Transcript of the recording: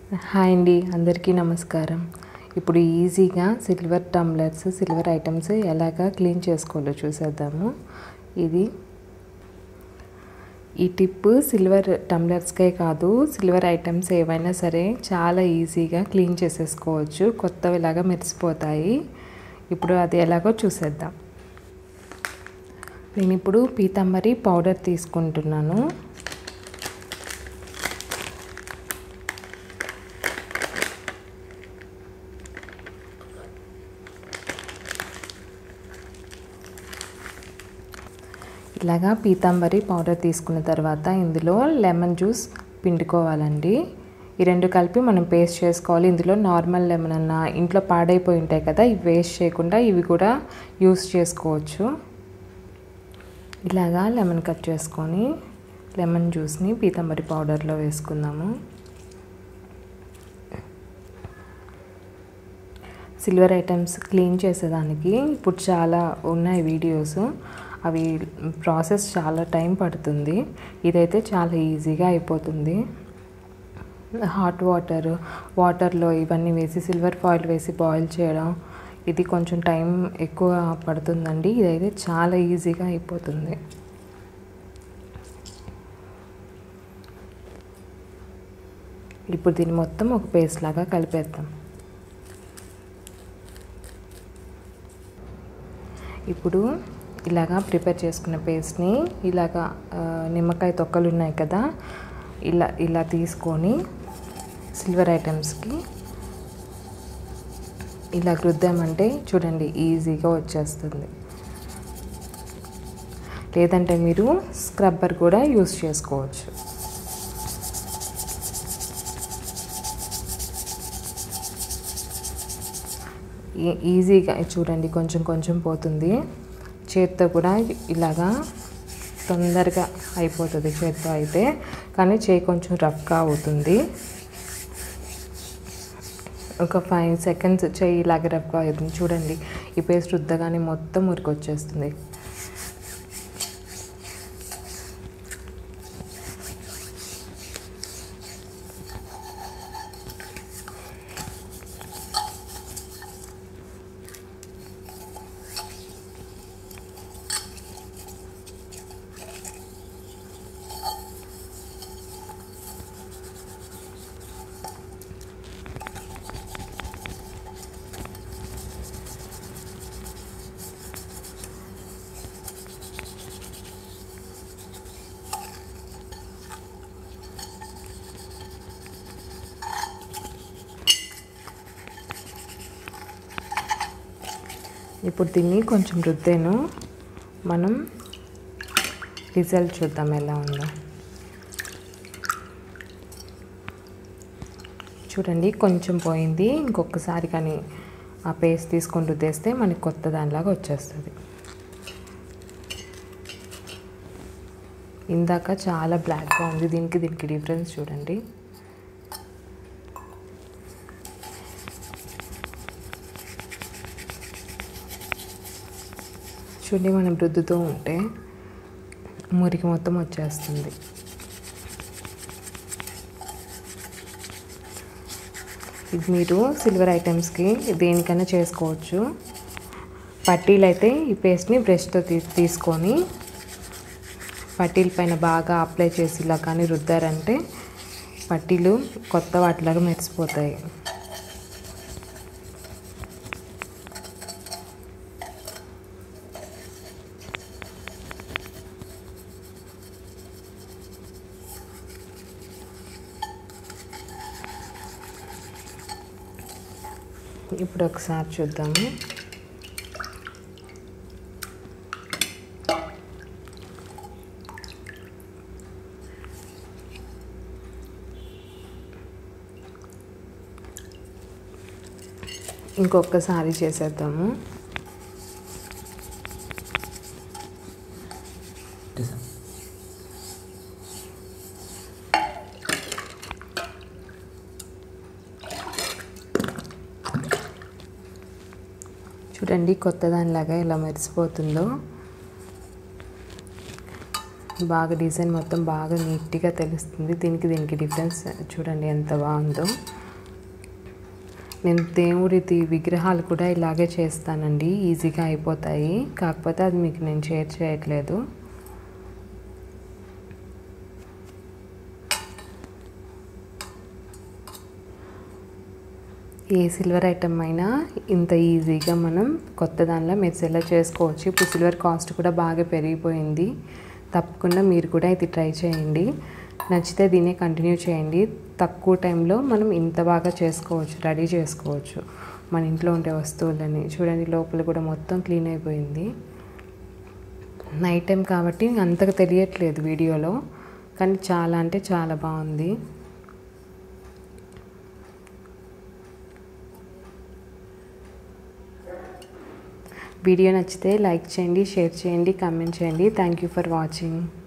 hi అండి అందరికీ నమస్కారం ఇప్పుడు ఈజీగా సిల్వర్ టంబ్లర్స్ సిల్వర్ ఐటమ్స్ ఎలాగా క్లీన్ చేసుకోవాలో చూసేద్దాము ఇది ఈ టిప్ సిల్వర్ టంబ్లర్స్కే కాదు సిల్వర్ ఐటమ్స్ ఏవైనా సరే చాలా ఈజీగా క్లీన్ చేసేసుకోవచ్చు కొత్తవిలాగా మెరిసిపోతాయి ఇప్పుడు అది ఎలాగో చూసేద్దాం నేను ఇప్పుడు పీతాంబరి పౌడర్ తీసుకుంటున్నాను ఇలాగా పీతాంబరి పౌడర్ తీసుకున్న తర్వాత ఇందులో లెమన్ జ్యూస్ పిండుకోవాలండి ఈ రెండు కలిపి మనం పేస్ట్ చేసుకోవాలి ఇందులో నార్మల్ లెమన్ అన్న ఇంట్లో పాడైపోయి ఉంటాయి కదా ఇవి వేస్ట్ చేయకుండా ఇవి కూడా యూస్ చేసుకోవచ్చు ఇలాగా లెమన్ కట్ చేసుకొని లెమన్ జ్యూస్ని పీతాంబరి పౌడర్లో వేసుకుందాము సిల్వర్ ఐటమ్స్ క్లీన్ చేసేదానికి ఇప్పుడు చాలా ఉన్నాయి వీడియోస్ అవి ప్రాసెస్ చాలా టైం పడుతుంది ఇదైతే చాలా ఈజీగా అయిపోతుంది హాట్ వాటర్ వాటర్లో ఇవన్నీ వేసి సిల్వర్ ఫాయిల్ వేసి బాయిల్ చేయడం ఇది కొంచెం టైం ఎక్కువ పడుతుందండి ఇదైతే చాలా ఈజీగా అయిపోతుంది ఇప్పుడు దీన్ని మొత్తం ఒక పేస్ట్ లాగా కలిపేద్దాం ఇప్పుడు ఇలాగా ప్రిపేర్ చేసుకున్న పేస్ట్ని ఇలాగా నిమ్మకాయ తొక్కలు ఉన్నాయి కదా ఇలా ఇలా తీసుకొని సిల్వర్ ఐటమ్స్కి ఇలా రుద్దామంటే చూడండి ఈజీగా వచ్చేస్తుంది లేదంటే మీరు స్క్రబ్బర్ కూడా యూస్ చేసుకోవచ్చు ఈజీగా చూడండి కొంచెం కొంచెం పోతుంది చేత్తో కూడా ఇలాగా తొందరగా అయిపోతుంది చేత్తో అయితే కానీ చేయి కొంచెం రఫ్గా అవుతుంది ఒక ఫైవ్ సెకండ్స్ చేయి ఇలాగ రఫ్గా అవుతుంది చూడండి ఈ పేస్ట్ రుద్దగానే మొత్తం మురికి వచ్చేస్తుంది ఇప్పుడు దీన్ని కొంచెం రుద్దాను మనం రిజల్ట్ చూద్దాం ఎలా ఉందో చూడండి కొంచెం పోయింది ఇంకొకసారి కానీ ఆ పేస్ట్ తీసుకొని రుద్దేస్తే మనకి కొత్త దానిలాగా వచ్చేస్తుంది ఇందాక చాలా బ్లాక్గా ఉంది దీనికి దీనికి డిఫరెన్స్ చూడండి చూడండి మనం రుద్దుతూ ఉంటే మురికి మొత్తం వచ్చేస్తుంది ఇది మీరు సిల్వర్ ఐటమ్స్కి దేనికైనా చేసుకోవచ్చు పట్టీలు అయితే ఈ పేస్ట్ని బ్రష్తో తీ తీసుకొని పట్టీల పైన బాగా అప్లై చేసి ఇలా కానీ రుద్దారంటే పట్టీలు కొత్త వాటిలాగా మెరిసిపోతాయి ఇప్పుడు ఒకసారి చూద్దాము ఇంకొకసారి చేసేద్దాము చూడండి కొత్త దానిలాగా ఇలా మెరిసిపోతుందో బాగా డిజైన్ మొత్తం బాగా నీట్గా తెలుస్తుంది దీనికి దీనికి డిఫరెన్స్ చూడండి ఎంత బాగుందో నేను దేవుడిది విగ్రహాలు కూడా ఇలాగే చేస్తానండి ఈజీగా అయిపోతాయి కాకపోతే అది మీకు నేను షేర్ చేయట్లేదు ఏ సిల్వర్ ఐటమ్ అయినా ఇంత ఈజీగా మనం కొత్త దానిలో మీరు సెల్ చేసుకోవచ్చు ఇప్పుడు సిల్వర్ కాస్ట్ కూడా బాగా పెరిగిపోయింది తప్పకుండా మీరు కూడా ఇది ట్రై చేయండి నచ్చితే దీన్ని కంటిన్యూ చేయండి తక్కువ టైంలో మనం ఇంత బాగా చేసుకోవచ్చు రెడీ చేసుకోవచ్చు మన ఇంట్లో ఉండే వస్తువులని చూడండి లోపల కూడా మొత్తం క్లీన్ అయిపోయింది నైట్ టైం కాబట్టి అంతగా తెలియట్లేదు వీడియోలో కానీ చాలా అంటే చాలా బాగుంది వీడియో నచ్చితే లైక్ చేయండి షేర్ చేయండి కామెంట్ చేయండి థ్యాంక్ యూ ఫర్ వాచింగ్